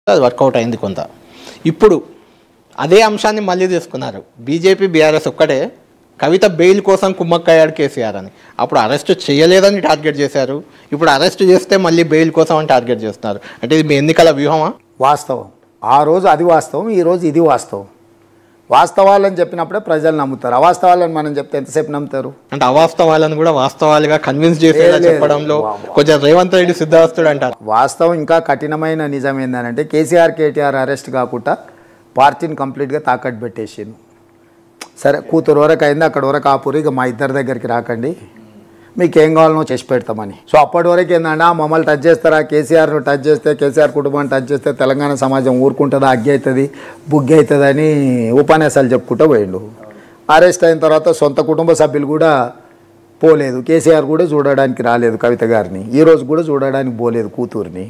అది వర్కౌట్ అయింది కొంత ఇప్పుడు అదే అంశాన్ని మళ్ళీ తీసుకున్నారు బీజేపీ బీఆర్ఎస్ ఒక్కటే కవిత బెయిల్ కోసం కుమ్మక్కయ్యాడు కేసీఆర్ అని అప్పుడు అరెస్ట్ చేయలేదని టార్గెట్ చేశారు ఇప్పుడు అరెస్ట్ చేస్తే మళ్ళీ బెయిల్ కోసం అని టార్గెట్ చేస్తున్నారు అంటే ఇది మీ ఎన్నికల వ్యూహమా వాస్తవం ఆ రోజు అది వాస్తవం ఈ రోజు ఇది వాస్తవం వాస్తవాలని చెప్పినప్పుడే ప్రజలు నమ్ముతారు అవాస్తవాలని మనం చెప్తే ఎంతసేపు నమ్ముతారు అంటే అవాస్తవాలను కూడా వాస్తవాలుగా కన్విన్స్ చేసేలా లేదు. చెప్పడంలో కొంచెం రేవంత్ రెడ్డి సిద్ధాస్తుడు అంటారు వాస్తవం ఇంకా కఠినమైన నిజం ఏంటంటే కేసీఆర్ కేటీఆర్ అరెస్ట్ కాకుండా పార్టీని కంప్లీట్గా తాకట్టు పెట్టేసిండు సరే కూతురు వరకు అయింది అక్కడ వరకు ఆపురు ఇక మా ఇద్దరి దగ్గరికి రాకండి మీకు ఏం కావాలనో చేసి పెడతామని సో అప్పటి వరకు ఏంటంటే ఆ మమ్మల్ని టచ్ చేస్తారా కేసీఆర్ను టచ్ చేస్తే కేసీఆర్ కుటుంబాన్ని టచ్ చేస్తే తెలంగాణ సమాజం ఊరుకుంటుందా అగ్గి అవుతుంది బుగ్గి అవుతుంది అని ఉపన్యాసాలు చెప్పుకుంటూ పోయిండు అరెస్ట్ అయిన తర్వాత సొంత కుటుంబ సభ్యులు కూడా పోలేదు కేసీఆర్ కూడా చూడడానికి రాలేదు కవిత గారిని ఈ రోజు కూడా చూడడానికి పోలేదు కూతుర్ని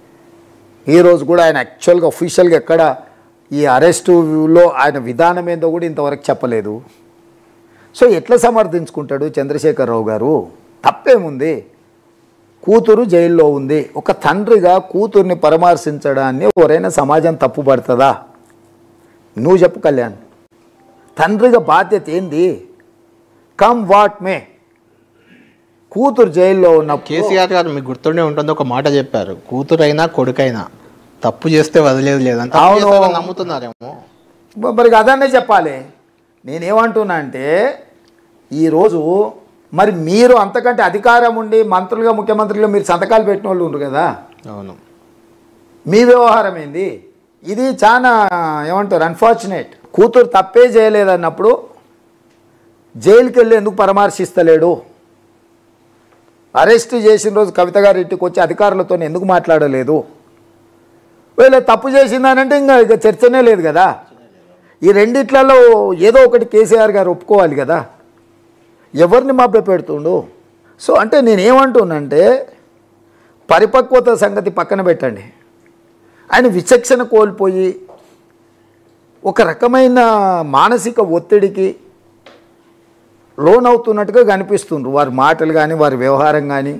ఈ రోజు కూడా ఆయన యాక్చువల్గా అఫీషియల్గా ఎక్కడ ఈ అరెస్టులో ఆయన విధానం ఏందో కూడా ఇంతవరకు చెప్పలేదు సో ఎట్లా సమర్థించుకుంటాడు చంద్రశేఖరరావు గారు తప్పేముంది కూతురు జైల్లో ఉంది ఒక తండ్రిగా కూతుర్ని పరామర్శించడాన్ని ఎవరైనా సమాజం తప్పుపడుతుందా నువ్వు చెప్పు కళ్యాణ్ తండ్రిగా బాధ్యత ఏంది కమ్ వాట్ మే కూతురు జైల్లో ఉన్నప్పుడు కేసీఆర్ గారు మీకు గుర్తుండే ఉంటుంది ఒక మాట చెప్పారు కూతురైనా కొడుకైనా తప్పు చేస్తే వదిలేదు లేదని తప్పు అవును. చేస్తారని నమ్ముతున్నారేమో మరి అదన్నే చెప్పాలి నేనేమంటున్నా అంటే ఈరోజు మరి మీరు అంతకంటే అధికారం ఉండి మంత్రులుగా ముఖ్యమంత్రులుగా మీరు సంతకాలు పెట్టిన వాళ్ళు ఉండరు కదా అవును మీ వ్యవహారం ఏంది ఇది చాలా ఏమంటారు అన్ఫార్చునేట్ కూతురు తప్పే చేయలేదన్నప్పుడు జైలుకి వెళ్ళి ఎందుకు పరామర్శిస్తలేడు అరెస్ట్ చేసిన రోజు కవిత గారి ఇంటికి వచ్చి అధికారులతో ఎందుకు మాట్లాడలేదు వీళ్ళు తప్పు చేసిందనంటే ఇంకా ఇక చర్చనే లేదు కదా ఈ రెండిట్లలో ఏదో ఒకటి కేసీఆర్ గారు ఒప్పుకోవాలి కదా ఎవరిని మభ్య పెడుతుండు సో అంటే నేనేమంటున్నంటే పరిపక్వత సంగతి పక్కన పెట్టండి ఆయన విచక్షణ కోల్పోయి ఒక రకమైన మానసిక ఒత్తిడికి లోనవుతున్నట్టుగా కనిపిస్తుండ్రు వారి మాటలు కానీ వారి వ్యవహారం కానీ